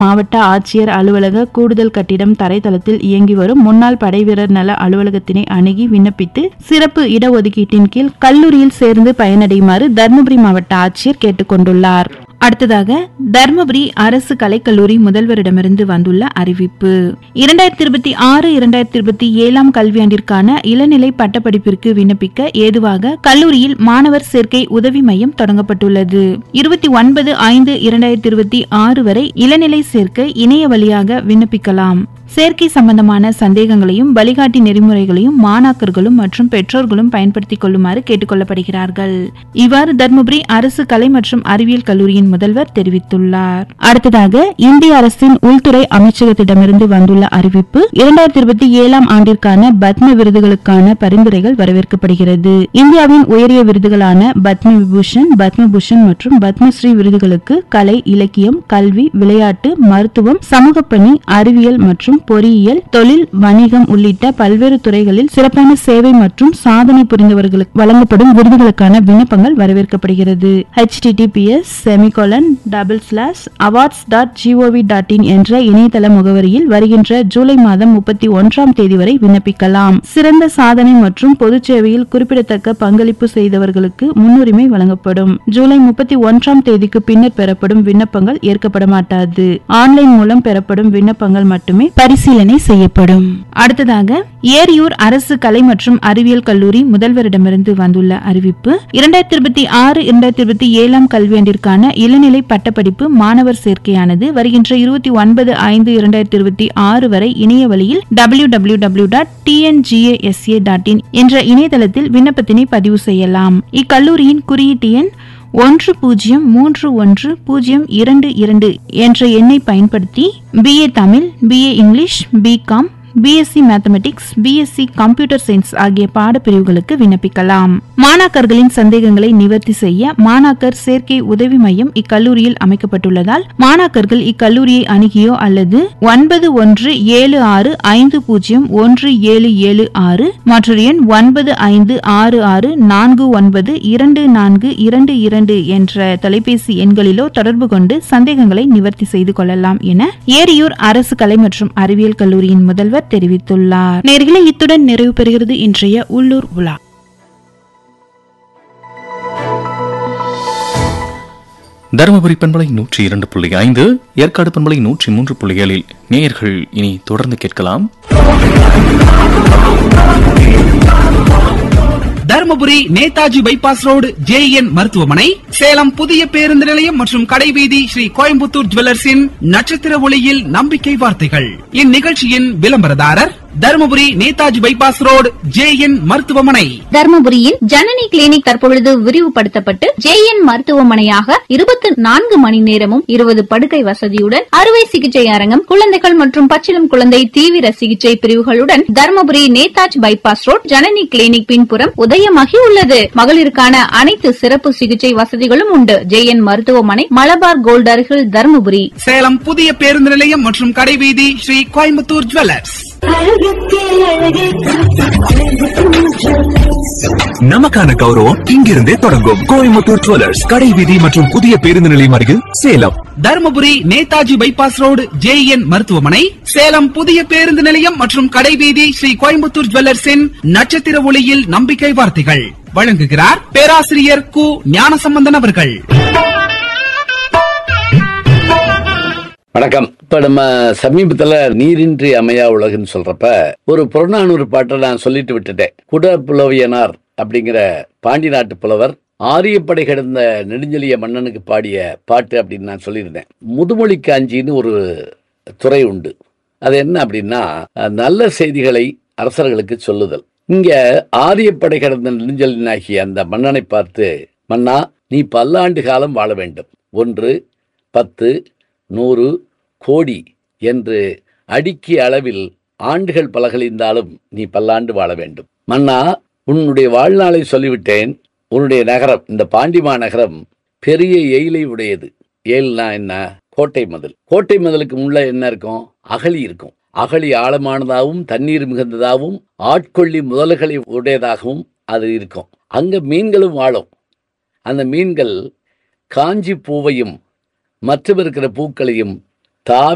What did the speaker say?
மாவட்ட ஆட்சியர் அலுவலக கூடுதல் கட்டிடம் தரைத்தளத்தில் இயங்கி வரும் முன்னாள் படைவீரர் நல அலுவலகத்தினை அணுகி விண்ணப்பித்து சிறப்பு இடஒதுக்கீட்டின் கீழ் கல்லூரியில் சேர்ந்து பயனடையுமாறு தருமபுரி மாவட்ட ஆட்சியர் கேட்டுக்கொண்டுள்ளார் அடுத்ததாக தர்மபுரி அரசு கலைக்கல்லூரி முதல்வரிடமிருந்து வந்துள்ள அறிவிப்பு இரண்டாயிரத்தி இருபத்தி ஆறு இரண்டாயிரத்தி இருபத்தி ஏழாம் கல்வியாண்டிற்கான இளநிலை பட்டப்படிப்பிற்கு விண்ணப்பிக்க ஏதுவாக கல்லூரியில் மாணவர் சேர்க்கை உதவி மையம் தொடங்கப்பட்டுள்ளது இருபத்தி ஒன்பது ஐந்து இரண்டாயிரத்தி இருபத்தி ஆறு வரை இளநிலை சேர்க்கை இணைய வழியாக விண்ணப்பிக்கலாம் சேர்க்கை சம்பந்தமான சந்தேகங்களையும் வழிகாட்டி நெறிமுறைகளையும் மாணாக்கர்களும் மற்றும் பெற்றோர்களும் பயன்படுத்திக் கொள்ளுமாறு கேட்டுக்கொள்ளப்படுகிறார்கள் இவ்வாறு தர்மபுரி அரசு கலை மற்றும் அறிவியல் கல்லூரியின் முதல்வர் தெரிவித்துள்ளார் அடுத்ததாக இந்திய அரசின் உள்துறை அமைச்சகத்திடமிருந்து வந்துள்ள அறிவிப்பு இரண்டாயிரத்தி இருபத்தி ஏழாம் ஆண்டிற்கான பத்ம விருதுகளுக்கான பரிந்துரைகள் வரவேற்கப்படுகிறது இந்தியாவின் உயரிய விருதுகளான பத்ம விபூஷன் பத்மபூஷன் மற்றும் பத்மஸ்ரீ விருதுகளுக்கு கலை இலக்கியம் கல்வி விளையாட்டு மருத்துவம் சமூகப் பணி அறிவியல் மற்றும் பொறியியல் தொழில் வணிகம் உள்ளிட்ட பல்வேறு துறைகளில் சிறப்பான சேவை மற்றும் சாதனை புரிந்தவர்களுக்கு வழங்கப்படும் விருதுகளுக்கான விண்ணப்பங்கள் வரவேற்கப்படுகிறது https semicolon double slash awards dot GOV dot in என்ற இணையதள முகவரியில் வருகின்ற ஜூலை மாதம் முப்பத்தி ஒன்றாம் தேதி வரை விண்ணப்பிக்கலாம் சிறந்த சாதனை மற்றும் பொது சேவையில் குறிப்பிடத்தக்க பங்களிப்பு செய்தவர்களுக்கு முன்னுரிமை வழங்கப்படும் ஜூலை முப்பத்தி ஒன்றாம் தேதிக்கு பின்னர் பெறப்படும் விண்ணப்பங்கள் ஏற்கப்பட மாட்டாது ஆன்லைன் மூலம் பெறப்படும் விண்ணப்பங்கள் மட்டுமே பரிசீலனை செய்யப்படும் அடுத்ததாக ஏரியூர் அரசு கலை மற்றும் அறிவியல் கல்லூரி முதல்வரிடமிருந்து வந்துள்ள அறிவிப்பு இரண்டாயிரத்தி இருபத்தி ஆறு இரண்டாயிரத்தி இருபத்தி ஏழாம் கல்வியாண்டிற்கான இளநிலை பட்டப்படிப்பு மாணவர் சேர்க்கையானது வருகின்ற இருபத்தி ஒன்பது ஐந்து இரண்டாயிரத்தி இருபத்தி ஆறு வரை இணைய வழியில் W W W dot TNGASA dot in என்ற இணையதளத்தில் விண்ணப்பத்தினை பதிவு செய்யலாம் இக்கல்லூரியின் குறியீட்டு எண் ஒன்று பூஜ்ஜியம் மூன்று ஒன்று பூஜ்ஜியம் இரண்டு இரண்டு என்ற எண்ணை பயன்படுத்தி BA Tamil BA English BCom BSc mathematics BSc computer science ஆகிய பாடப்பிரிவுகளுக்கு விண்ணப்பிக்கலாம் மாணாக்கர்களின் சந்தேகங்களை நிவர்த்தி செய்ய மாணாக்கர் சேர்க்கை உதவி மையம் இக்கல்லூரியில் அமைக்கப்பட்டுள்ளதால் மாணாக்கர்கள் இக்கல்லூரியை அணுகியோ அல்லது ஒன்பது ஒன்று ஏழு ஆறு ஐந்து பூஜ்ஜியம் ஒன்று ஏழு ஏழு ஆறு மற்றொரு எண் ஒன்பது ஐந்து ஆறு ஆறு நான்கு ஒன்பது இரண்டு நான்கு இரண்டு இரண்டு என்ற தொலைபேசி எண்களிலோ தொடர்பு கொண்டு சந்தேகங்களை நிவர்த்தி செய்து கொள்ளலாம் என ஏரியூர் அரசு கலை மற்றும் அறிவியல் கல்லூரியின் முதல்வர் தெரிவித்துள்ளார் நேர்களை இத்துடன் நிறைவு பெறுகிறது இன்றைய உள்ளூர் உலா தருமபுரி பண்பலை நூற்றி இரண்டு புள்ளி ஐந்து ஏற்காடு பண்பலை நூற்றி மூன்று புள்ளி ஏழில் நேயர்கள் இனி தொடர்ந்து கேட்கலாம் Dharmapuri Netaji bypass road JN மருத்துவமனை சேலம் புதிய பேருந்து நிலையம் மற்றும் கடைவீதி ஸ்ரீ கோயம்புத்தூர் ஜுவல்லர்ஸின் நட்சத்திர ஒளியில் நம்பிக்கை வார்த்தைகள் இந்நிகழ்ச்சியின் விளம்பரதாரர் Dharmapuri Netaji bypass road JN மருத்துவமனை தர்மபுரியில் ஜனனி கிளினிக் தற்பொழுது விரிவுபடுத்தப்பட்டு ஜேஎன் மருத்துவமனையாக இருபத்தி நான்கு மணி நேரமும் இருபது படுக்கை வசதியுடன் அறுவை சிகிச்சை அரங்கம் குழந்தைகள் மற்றும் பச்சிளம் குழந்தை தீவிர சிகிச்சை பிரிவுகளுடன் Dharmapuri Netaji bypass road Janani clinic பின்புறம் உதயமாகி உள்ளது மகளிருக்கான அனைத்து சிறப்பு சிகிச்சை வசதிகளும் உண்டு ஜேஎன் மருத்துவமனை மலபார் கோல்ட் அருகில் தர்மபுரி சேலம் புதிய பேருந்து நிலையம் மற்றும் கடைவீதி ஸ்ரீ கோயம்புத்தூர் ஜுவல்லர்ஸ் நமக்கான கௌரவம் இங்கிருந்தே தொடங்கும் கோயம்புத்தூர் ஜுவல்லர்ஸ் கடை வீதி மற்றும் புதிய பேருந்து நிலையம் அருகில் Salem Dharmapuri Netaji bypass road JN மருத்துவமனை சேலம் புதிய பேருந்து நிலையம் மற்றும் கடைவீதி ஸ்ரீ கோயம்புத்தூர் ஜுவல்லர்ஸின் நட்சத்திர ஒளியில் நம்பிக்கை வார்த்தைகள் வழங்குகிறார் பேராசிரியர் கு ஞானசம்பந்தன் அவர்கள் வணக்கம் இப்ப நம்ம சமீபத்துல நீரின்றி அமையா உலகுன்னு சொல்றப்ப ஒரு புறநானூறு பாட்டை நான் சொல்லிட்டு விட்டுட்டேன் குட புலவியனார் அப்படிங்கிற பாண்டி நாட்டு புலவர் ஆரியப்படை கிடந்த நெடுஞ்செழிய மன்னனுக்கு பாடிய பாட்டு அப்படின்னு நான் சொல்லியிருந்தேன் முதுமொழி காஞ்சின்னு ஒரு துறை உண்டு அது என்ன அப்படின்னா அஹ், நல்ல செய்திகளை அரசர்களுக்கு சொல்லுதல் இங்க ஆரியப்படை கிடந்த நெடுஞ்செழியனாகிய அந்த மன்னனை பார்த்து மன்னா நீ பல்லாண்டு காலம் வாழ வேண்டும் ஒன்று பத்து நூறு கோடி என்று அடுக்கிய அளவில் ஆண்டுகள் பல கழிந்தாலும் நீ பல்லாண்டு வாழ வேண்டும் மன்னா உன்னுடைய வாழ்நாளை சொல்லிவிட்டேன் உன்னுடைய நகரம் இந்த பாண்டிமா நகரம் பெரிய எயிலை உடையது ஏல்னா என்ன கோட்டை மதில் கோட்டை மதிலுக்கு முள்ள என்ன இருக்கும் அகழி இருக்கும் அகழி ஆழமானதாகவும் தண்ணீர் மிகுந்ததாகவும் ஆட்கொள்ளி முதல்களை உடையதாகவும் அது இருக்கும் அங்க மீன்களும் வாழும் அந்த மீன்கள் காஞ்சி பூவையும் மற்றும் இருக்கிற பூக்களையும் தாவி